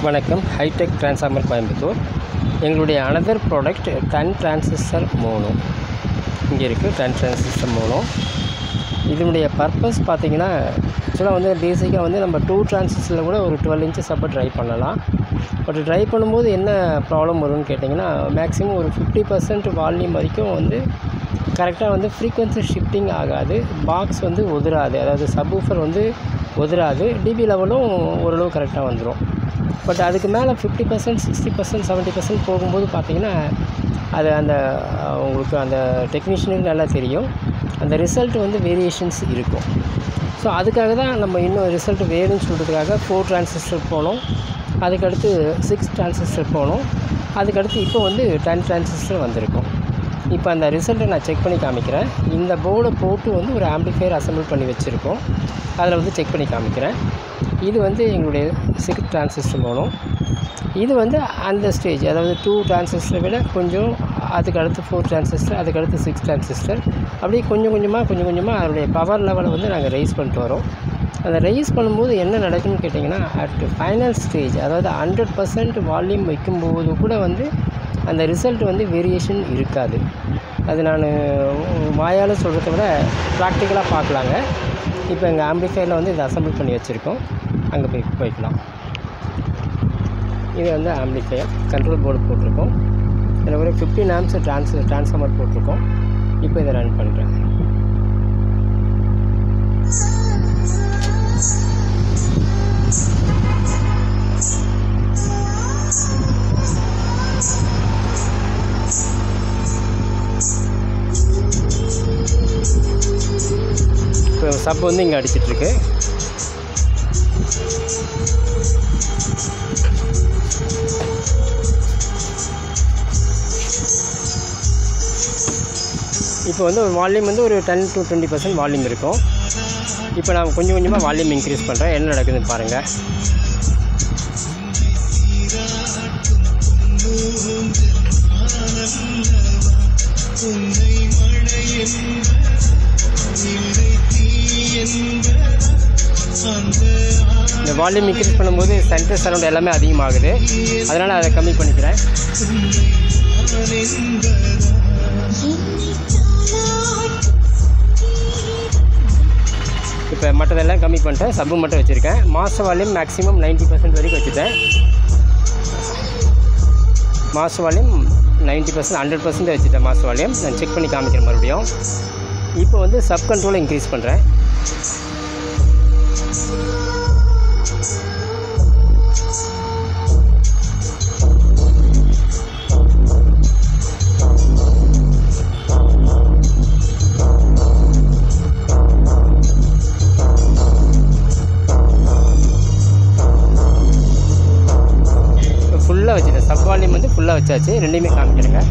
வணக்கம் hitech transformer Coimbatore எங்களுடைய another product ton transistor mono இங்கே இருக்குது டன் டிரான்சிஸ்டர் மோனோ இதனுடைய பர்பஸ் பார்த்தீங்கன்னா ஆக்சுவலாக வந்து பேசிக்காக வந்து நம்ம டூ டிரான்சிஸ்டரில் கூட ஒரு டுவெல் இன்ச்சஸ் அப்போ ட்ரை பண்ணலாம் பட் ட்ரை பண்ணும்போது என்ன ப்ராப்ளம் வரும்னு கேட்டிங்கன்னா மேக்ஸிமம் ஒரு ஃபிஃப்டி பர்சன்ட் வால்யூம் வரைக்கும் வந்து கரெக்டாக வந்து ஃப்ரீக்வன்சி ஷிஃப்டிங் ஆகாது பாக்ஸ் வந்து உதிராது அதாவது சப்வூஃபர் வந்து உதிராது டிபி லெவலும் ஓரளவு கரெக்டாக வந்துடும் பட் அதுக்கு மேலே fifty percent sixty percent seventy percent போகும்போது பார்த்தீங்கன்னா அது அந்த அஹ், உங்களுக்கு அந்த டெக்னீஷியனுக்கு நல்லா தெரியும் அந்த ரிசல்ட் வந்து வேரியேஷன்ஸ் இருக்கும் ஸோ அதுக்காக தான் நம்ம இன்னும் ரிசல்ட் வேணும்னு சொல்கிறதுக்காக ஃபோர் டிரான்சிஸ்டர் போனோம் அதுக்கடுத்து சிக்ஸ் டிரான்சிஸ்டர் போனோம் அதுக்கடுத்து இப்போ வந்து டென் டிரான்சிஸ்டர் வந்திருக்கும் இப்போ அந்த ரிசல்ட்டை நான் செக் பண்ணி காமிக்கிறேன் இந்த போர்டை போட்டு வந்து ஒரு ஆம்பிளிஃபையர் அசெம்பிள் பண்ணி வச்சுருக்கோம் அதில் வந்து செக் பண்ணி காமிக்கிறேன் இது வந்து எங்களுடைய சிக்ஸ் டிரான்சிஸ்டர் போகணும் இது வந்து அந்த ஸ்டேஜ் அதாவது டூ டிரான்சிஸ்டரை விட கொஞ்சம் அதுக்கு அடுத்து ஃபோர் டிரான்சிஸ்டர் அதுக்கு அடுத்து சிக்ஸ் டிரான்சிஸ்டர் அப்படியே கொஞ்சம் கொஞ்சமாக கொஞ்சம் கொஞ்சமாக அதனுடைய பவர் லெவலை வந்து நாங்கள் ரைஸ் பண்ணிட்டு வரோம் அந்த ரைஸ் பண்ணும்போது என்ன நடக்குன்னு கேட்டிங்கன்னா அட் ஃபைனல் ஸ்டேஜ் அதாவது ஹண்ட்ரட் பர்சன்ட் வால்யூம் வைக்கும்போது கூட வந்து அந்த ரிசல்ட் வந்து வேரியேஷன் இருக்காது அது நான் வாயால் சொல்கிறத விட ப்ராக்டிக்கலாக பார்க்கலாங்க இப்போ எங்கள் ஆம்பிளிஃபையரில் வந்து இதை அசெம்பிள் பண்ணி வச்சுருக்கோம் அங்கே போய் போய்க்கலாம் இது வந்து ஆம்பிளிஃபையர் கண்ட்ரோல் போர்டு போட்டிருக்கோம் இதில் ஒரு ஃபிஃப்டின் ஆம்ஸ் ட்ரான்ஸ் ட்ரான்ஸ்ஃபார்மர் போட்டிருக்கோம் இப்போ இதை ரன் பண்ணுறேன் இப்போ சப் வந்து இங்கே அடிச்சிட்ருக்கு இப்போ வந்து ஒரு வால்யூம் வந்து ஒரு ten to twenty percent volume இருக்கும் இப்போ நான் கொஞ்சம் கொஞ்சமாக வால்யூம் இன்க்ரீஸ் பண்ணுறேன் என்ன நடக்குதுன்னு பாருங்கள் இந்த வால்யூம் இன்க்ரீஸ் பண்ணும்போது சென்டர் சரௌண்ட் எல்லாமே அதிகமாகுது அதனால் அதை கம்மி பண்ணிக்கிறேன் இப்போ மற்றதெல்லாம் கம்மி பண்ணிட்டேன் சப்பு மட்டும் வச்சுருக்கேன் மாத வால்யூம் மேக்ஸிமம் 90% பர்சன்ட் வரைக்கும் வச்சுட்டேன் மாத வால்யூம் 90% பர்சன்ட் ஹண்ட்ரட் பர்சன்ட் வச்சுட்டேன் மாத வால்யூம் நான் செக் பண்ணி காமிக்கிறேன் மறுபடியும் இப்போ வந்து சப் கண்ட்ரோலை இன்க்ரீஸ் பண்ணுறேன் ஃபுல்லாக வச்சுட்டேன் சப் வால்யூம் வந்து ஃபுல்லாக வச்சாச்சு ரெண்டையுமே காமிக்கிறேங்க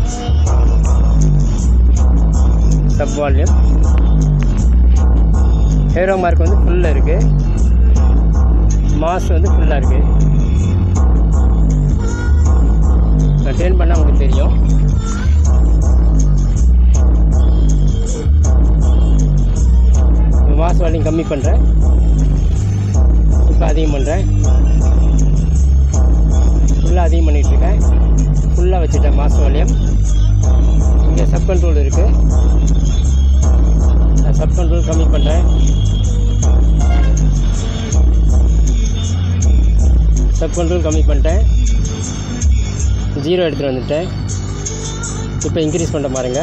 சப் வால்யூம் ஹேரோ மார்க் வந்து ஃபுல்லாக இருக்குது மாஸ் வந்து ஃபுல்லாக இருக்குது நான் டேர்ன் பண்ணால் உங்களுக்கு தெரியும் மாஸ் வால்யூம் கம்மி பண்ணுறேன் இப்போ அதிகம் பண்ணுறேன் ஃபுல்லாக அதிகம் பண்ணிகிட்ருக்கேன் ஃபுல்லாக வச்சுட்டேன் மாஸ் வால்யூம் இங்கே சப் கண்ட்ரோல் இருக்குது நான் சப் கண்ட்ரோல் கம்மி பண்ணுறேன் சப் கண்ட்ரோல் கம்மி பண்ணிட்டேன் ஜீரோ எடுத்துகிட்டு வந்துட்டேன் இப்போ இன்க்ரீஸ் பண்ண பாருங்க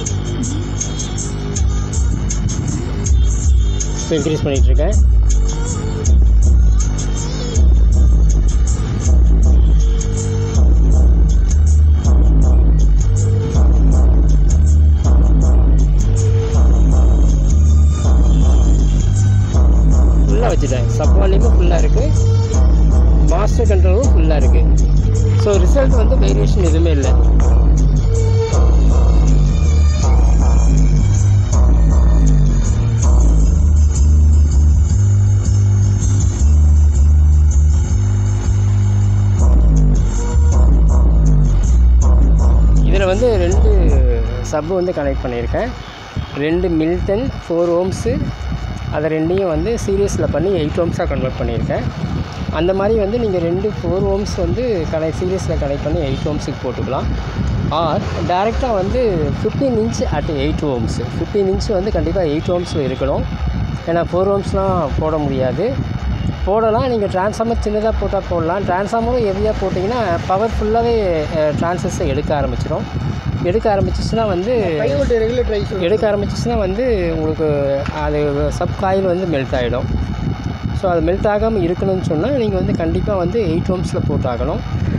இப்போ இன்க்ரீஸ் பண்ணிகிட்ருக்கேன் ஃபுல்லாக வச்சுட்டேன் சப் வால்யூமும் ஃபுல்லாக இருக்குது மாஸ்டர் கண்ட்ரோலும் ஃபுல்லாக இருக்குது ஸோ ரிசல்ட் வந்து வேரியேஷன் எதுவுமே இல்லை இதில் வந்து ரெண்டு சப்பு வந்து கனெக்ட் பண்ணியிருக்கேன் ரெண்டு மில்டன் ஃபோர் ஓம்ஸு அதை ரெண்டையும் வந்து சீரியஸில் பண்ணி எயிட் ஓம்ஸாக கன்வெர்ட் பண்ணியிருக்கேன் அந்த மாதிரி வந்து நீங்கள் ரெண்டு ஃபோர் ஓம்ஸ் வந்து கனெக்ட் சீரியஸில் கனெக்ட் பண்ணி எயிட் ஓம்ஸுக்கு போட்டுக்கலாம் ஆர் டேரெக்டாக வந்து fifteen inch at eight ohms fifteen inch வந்து கண்டிப்பாக எயிட் ஓம்ஸ் இருக்கணும் ஏன்னா ஃபோர் ஓம்ஸ்லாம் போட முடியாது போடலாம் நீங்கள் ட்ரான்ஸ்ஃபார்மர் சின்னதாக போட்டால் போடலாம் ட்ரான்ஸ்ஃபார்மரும் ஹெவியாக போட்டிங்கன்னா பவர்ஃபுல்லாகவே ட்ரான்சஸை எடுக்க ஆரம்பிச்சிடும் எடுக்க ஆரம்பிச்சிச்சுன்னா வந்து டையோட ரெகுலேட்டர் ஐஸ் எடுக்க ஆரம்பிச்சிச்சுன்னா வந்து உங்களுக்கு அது சப் காயில் வந்து மெல்ட் ஆகிடும் ஸோ அது மெல்ட் ஆகாமல் இருக்கணும்னு சொன்னால் நீங்கள் வந்து கண்டிப்பாக வந்து எயிட் ஓம்ஸில் போட்டாகணும்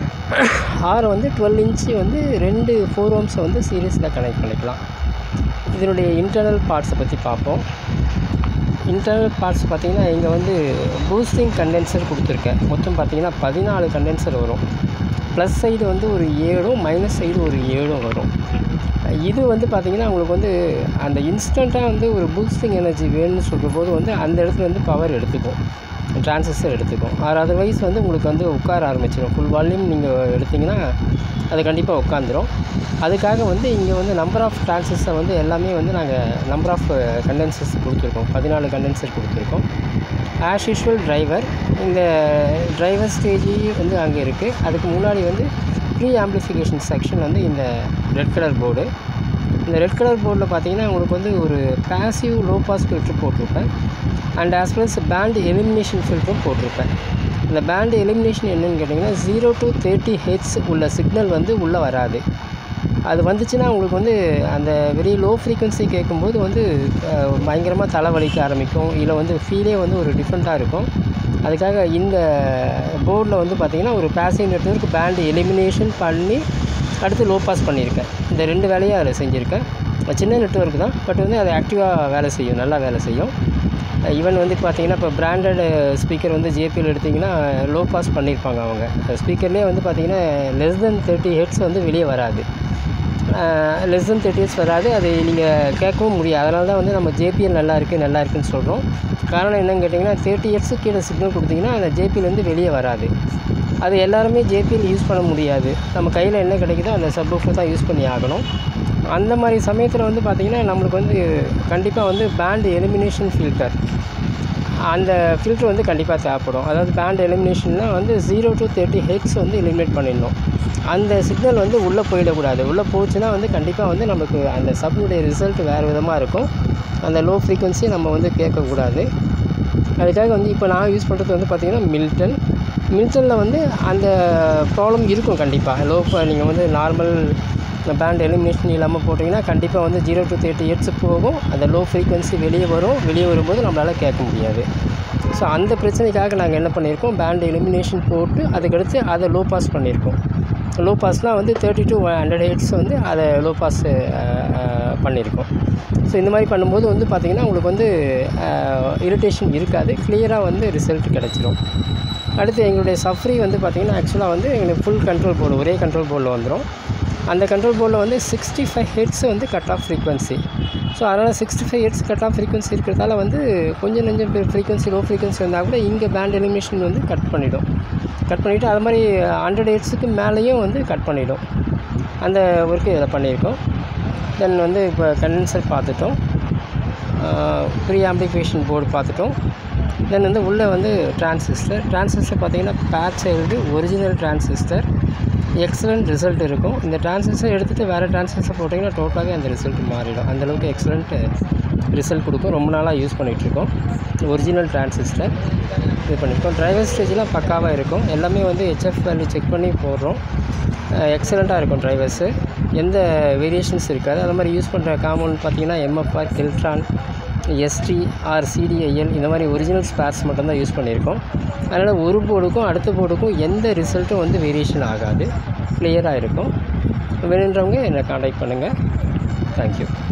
ஆறு வந்து டுவெல் இன்ச்சு வந்து ரெண்டு ஃபோர் ஓம்ஸை வந்து சீரியஸில் கனெக்ட் பண்ணிக்கலாம் இதனுடைய இன்டர்னல் பார்ட்ஸை பற்றி பார்ப்போம் இன்டர்னல் பார்ட்ஸ் பார்த்திங்கன்னா இங்கே வந்து பூஸ்டிங் கண்டென்சர் கொடுத்துருக்கேன் மொத்தம் பார்த்திங்கன்னா பதினாலு கண்டென்சர் வரும் ப்ளஸ் சைடு வந்து ஒரு ஏழும் மைனஸ் சைடு ஒரு ஏழும் வரும் இது வந்து பார்த்திங்கன்னா உங்களுக்கு வந்து அந்த இன்ஸ்டண்ட்டாக வந்து ஒரு பூஸ்டிங் எனர்ஜி வேணும்னு சொல்கிற போது வந்து அந்த இடத்துல வந்து பவர் எடுத்துக்கும் டிரான்சிஸ்டர் எடுத்துக்கும் ஆர் அதர்வைஸ் வந்து உங்களுக்கு வந்து உட்கார ஆரம்பிச்சிடும் ஃபுல் வால்யூம் நீங்கள் எடுத்திங்கன்னா அது கண்டிப்பாக உட்காந்துரும் அதுக்காக வந்து இங்கே வந்து நம்பர் ஆஃப் டிரான்சிஸ்டரை வந்து எல்லாமே வந்து நாங்கள் நம்பர் ஆஃப் கண்டென்சர்ஸ் கொடுத்துருக்கோம் பதினாலு கண்டென்சர் கொடுத்துருக்கோம் ஆஸ் யூஷுவல் டிரைவர் இந்த டிரைவர் ஸ்டேஜ் வந்து அங்கே இருக்குது அதுக்கு முன்னாடி வந்து ப்ரீ ஆம்ப்ளிஃபிகேஷன் செக்ஷன் வந்து இந்த ரெட் கலர் போர்டு இந்த ரெட் கலர் போர்டில் பார்த்தீங்கன்னா உங்களுக்கு வந்து ஒரு பேசிவ் லோ பாஸ் ஃபில்ட்ரு போட்டிருப்பேன் and as well as band elimination ஃபில்ட்ரும் போட்டிருப்பேன் இந்த பேண்ட் எலிமினேஷன் என்னன்னு கேட்டிங்கன்னா ஜீரோ டு தேர்ட்டி ஹெட்ஸ் உள்ள சிக்னல் வந்து உள்ளே வராது அது வந்துச்சுன்னா உங்களுக்கு வந்து அந்த வெரி லோ ஃப்ரீக்வன்சி கேட்கும்போது வந்து பயங்கரமாக தலைவலிக்க ஆரம்பிக்கும் இல்லை வந்து ஃபீலே வந்து ஒரு டிஃப்ரெண்ட்டாக இருக்கும் அதுக்காக இந்த போர்டில் வந்து பார்த்திங்கன்னா ஒரு பேசிவ் நெட்ஒர்க் பேண்ட் எலிமினேஷன் பண்ணி அடுத்து லோ பாஸ் பண்ணியிருக்கேன் இந்த ரெண்டு வேலையும் அதில் செஞ்சுருக்கேன் சின்ன நெட்ஒர்க் தான் பட் வந்து அது ஆக்டிவாக வேலை செய்யும் நல்லா வேலை செய்யும் ஈவன் வந்து பார்த்தீங்கன்னா இப்போ பிராண்டட் ஸ்பீக்கர் வந்து ஜேபிஎல் எடுத்திங்கன்னா லோ பாஸ் பண்ணியிருப்பாங்க அவங்க ஸ்பீக்கர்லேயே வந்து பார்த்தீங்கன்னா லெஸ் தென் தேர்ட்டி ஹெட்ஸ் வந்து வெளியே வராது லெஸ் தென் தேர்ட்டி ஹெட்ஸ் வராது அது நீங்கள் கேட்கவும் முடியாது அதனால தான் வந்து நம்ம ஜேபிஎல் நல்லா இருக்குது நல்லா இருக்குன்னு சொல்கிறோம் காரணம் என்னன்னு கேட்டிங்கன்னா தேர்ட்டி ஹெட்ஸு கீழே சிக்னல் கொடுத்தீங்கன்னா அந்த ஜேபிஎல் வந்து வெளியே வராது அது எல்லாருமே ஜேபிஎல் யூஸ் பண்ண முடியாது நம்ம கையில் என்ன கிடைக்குதோ அந்த சப்வூஃபர் தான் யூஸ் பண்ணி ஆகணும் அந்த மாதிரி சமயத்தில் வந்து பார்த்திங்கன்னா நம்மளுக்கு வந்து கண்டிப்பாக வந்து பேண்ட் எலிமினேஷன் ஃபில்டர் அந்த ஃபில்ட்ரு வந்து கண்டிப்பாக தேவைப்படும் அதாவது பேண்ட் எலிமினேஷன்னா வந்து ஜீரோ டு தேர்ட்டி ஹெட்ஸ் வந்து எலிமினேட் பண்ணிடணும் அந்த சிக்னல் வந்து உள்ளே போயிடக்கூடாது உள்ளே போச்சுன்னா வந்து கண்டிப்பாக வந்து நமக்கு அந்த சப்னுடைய ரிசல்ட் வேறு விதமாக இருக்கும் அந்த லோ ஃப்ரீக்வன்சி நம்ம வந்து கேட்கக்கூடாது அதுக்காக வந்து இப்போ நான் யூஸ் பண்ணுறது வந்து பார்த்திங்கன்னா மில்டன் மில்டனில் வந்து அந்த ப்ராப்ளம் இருக்கும் கண்டிப்பாக லோ நீங்கள் வந்து நார்மல் பேண்ட் எலிமினேஷன் இல்லாமல் போட்டிங்கன்னா கண்டிப்பாக வந்து ஜீரோ டு தேர்ட்டி ஹெட்ஸ் போகும் அந்த லோ ஃப்ரீக்வன்சி வெளியே வரும் வெளியே வரும்போது நம்மளால் கேட்க முடியாது ஸோ அந்த பிரச்சனைக்காக நாங்கள் என்ன பண்ணியிருக்கோம் பேண்ட் எலிமினேஷன் போட்டு அதுக்கடுத்து அதை லோ பாஸ் பண்ணியிருக்கோம் லோ பாஸ்னால் வந்து தேர்ட்டி டு ஹண்ட்ரட் ஹெட்ஸ் வந்து அதை லோ பாஸ் பண்ணியிருக்கோம் ஸோ இந்த மாதிரி பண்ணும்போது வந்து பார்த்திங்கன்னா உங்களுக்கு வந்து இரிட்டேஷன் இருக்காது கிளியராக வந்து ரிசல்ட் கிடச்சிரும் அடுத்து எங்களுடைய சஃப்ரி வந்து பார்த்திங்கன்னா ஆக்சுவலாக வந்து எங்களுக்கு ஃபுல் கண்ட்ரோல் போர்டு ஒரே கண்ட்ரோல் போர்டில் வந்துடும் அந்த கண்ட்ரோல் போர்டில் வந்து சிக்ஸ்டி ஃபைவ் ஹெட்ஸ் வந்து கட் ஆஃப் ஃப்ரீக்வன்சி ஸோ அதனால் sixty five hertz cut off frequency இருக்கிறதால வந்து கொஞ்சம் நெஞ்சம் ஃப்ரீக்வன்சி லோ ஃப்ரீக்வன்சி வந்தால் கூட இங்கே பேண்ட் எலிமினேஷன் வந்து கட் பண்ணிவிடும் கட் பண்ணிவிட்டு அது மாதிரி ஹண்ட்ரட் ஹெட்ஸுக்கு மேலேயும் வந்து கட் பண்ணிவிடும் அந்த ஒர்க்கு இதில் பண்ணியிருக்கோம் தென் வந்து இப்போ கண்டென்சர் பார்த்துட்டோம் ப்ரீ ஆம்பிளிஃபிகேஷன் போர்டு பார்த்துட்டோம் தென் வந்து உள்ளே வந்து டிரான்சிஸ்டர் டிரான்சிஸ்டர் பார்த்திங்கன்னா bad child original transistor excellent result இருக்கும் இந்த டிரான்சிஸ்டர் எடுத்துகிட்டு வேறு டிரான்சிஸ்டர் போட்டிங்கன்னா டோட்டலாகவே அந்த ரிசல்ட் மாறிடும் அந்தளவுக்கு எக்ஸலண்ட் ரிசல்ட் கொடுக்கும் ரொம்ப நாளாக யூஸ் பண்ணிகிட்ருக்கோம் ஒரிஜினல் டிரான்சிஸ்டர் இது பண்ணியிருக்கோம் டிரைவர் ஸ்டேஜ்லாம் பக்காவாக இருக்கும் எல்லாமே வந்து ஹெச்எஃப் வேல்யூ செக் பண்ணி போடுறோம் எக்ஸலண்ட்டாக இருக்கும் டிரைவர்ஸு எந்த வேரியேஷன்ஸ் இருக்காது அது மாதிரி யூஸ் பண்ணுற காம்பவுண்ட் பார்த்திங்கன்னா MFR Keltron ST R CDIL இந்த மாதிரி ஒரிஜினல் ஸ்பேர்ஸ் மட்டும்தான் யூஸ் பண்ணியிருக்கோம் அதனால் ஒரு போர்டுக்கும் அடுத்த போர்டுக்கும் எந்த ரிசல்ட்டும் வந்து வேரியேஷன் ஆகாது கிளியராக இருக்கும் வேணுன்றவங்க என்னை காண்டாக்ட் பண்ணுங்கள் தேங்க்யூ